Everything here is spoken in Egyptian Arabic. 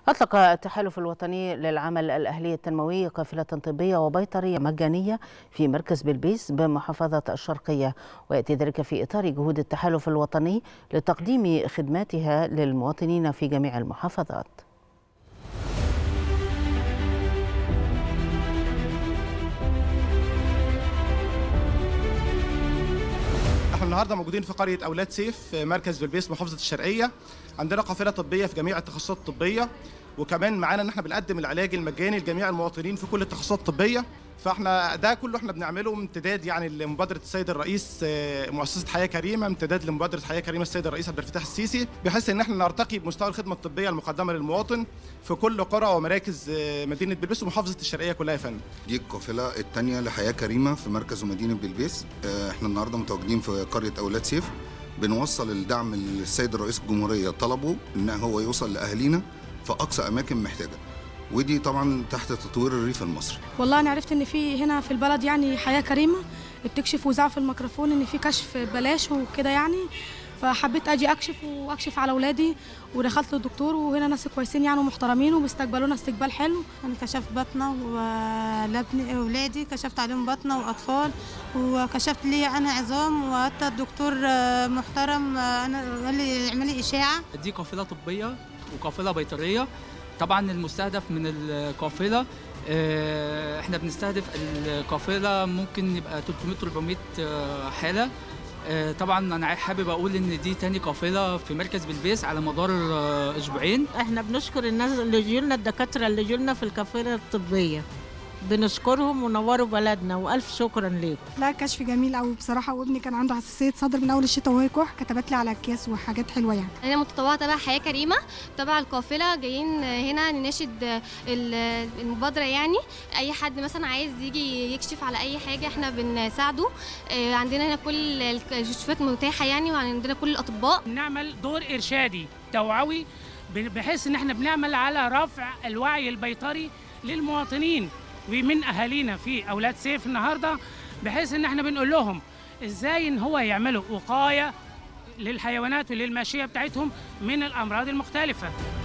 أطلق التحالف الوطني للعمل الأهلي التنموي قافلة طبية وبيطرية مجانية في مركز بلبيس بمحافظة الشرقية ويأتي ذلك في إطار جهود التحالف الوطني لتقديم خدماتها للمواطنين في جميع المحافظات احنا النهارده موجودين في قريه اولاد سيف في مركز بلبيس محافظه الشرقيه عندنا قافله طبيه في جميع التخصصات الطبيه وكمان معانا ان احنا بنقدم العلاج المجاني لجميع المواطنين في كل التخصصات الطبيه فاحنا ده كله احنا بنعمله امتداد يعني لمبادره السيد الرئيس آه، مؤسسه حياه كريمه امتداد لمبادره حياه كريمه السيد الرئيس عبد الفتاح السيسي بحيث ان احنا نرتقي بمستوى الخدمه الطبيه المقدمه للمواطن في كل قرى ومراكز آه، مدينه بلبيس ومحافظه الشرقيه كلها يا فندم دي القافلة الثانية لحياة كريمة في مركز ومدينة بلبيس آه، احنا النهاردة متواجدين في قرية أولاد سيف بنوصل الدعم اللي السيد الرئيس الجمهورية طلبه إن هو يوصل لأهالينا في أقصى أماكن محتاجة ودي طبعا تحت تطوير الريف المصري والله انا عرفت ان في هنا في البلد يعني حياه كريمه بتكشف وزع في الميكروفون ان في كشف ببلاش وكده يعني فحبيت اجي اكشف واكشف على اولادي ودخلت للدكتور وهنا ناس كويسين يعني ومحترمين وبيستقبلونا استقبال حلو انا كشفت بطنه ولابني اولادي كشفت عليهم بطنه واطفال وكشفت لي انا عظام وحتى الدكتور آه، محترم آه، انا قال لي اعملي اشاعه دي قافلة طبية وقافلة بيطرية طبعا المستهدف من القافلة آه، احنا بنستهدف القافلة ممكن يبقى 300 400 آه، حالة آه، طبعا انا حابب اقول ان دي تاني قافلة في مركز بلبيس على مدار آه، اسبوعين احنا بنشكر الناس اللي جيلنا الدكاتره اللي جيلنا في الكافيرة الطبيه بنشكرهم ونوروا بلدنا والف شكرا ليكم لا كشف جميل قوي بصراحه وابني كان عنده حساسيه صدر من اول الشتاء وهو يكح كتبت لي على اكياس وحاجات حلوه يعني انا متطوعه تبع حياه كريمه تبع القافله جايين هنا نناشد ال- المبادره يعني اي حد مثلا عايز يجي يكشف على اي حاجه احنا بنساعده آه، عندنا هنا كل الكشوفات متاحه يعني وعندنا كل الاطباء بنعمل دور ارشادي توعوي بحيث ان احنا بنعمل على رفع الوعي البيطري للمواطنين ومن اهالينا في اولاد سيف النهارده بحيث ان احنا بنقول لهم ازاي ان هو يعملوا وقايه للحيوانات وللماشيه بتاعتهم من الامراض المختلفه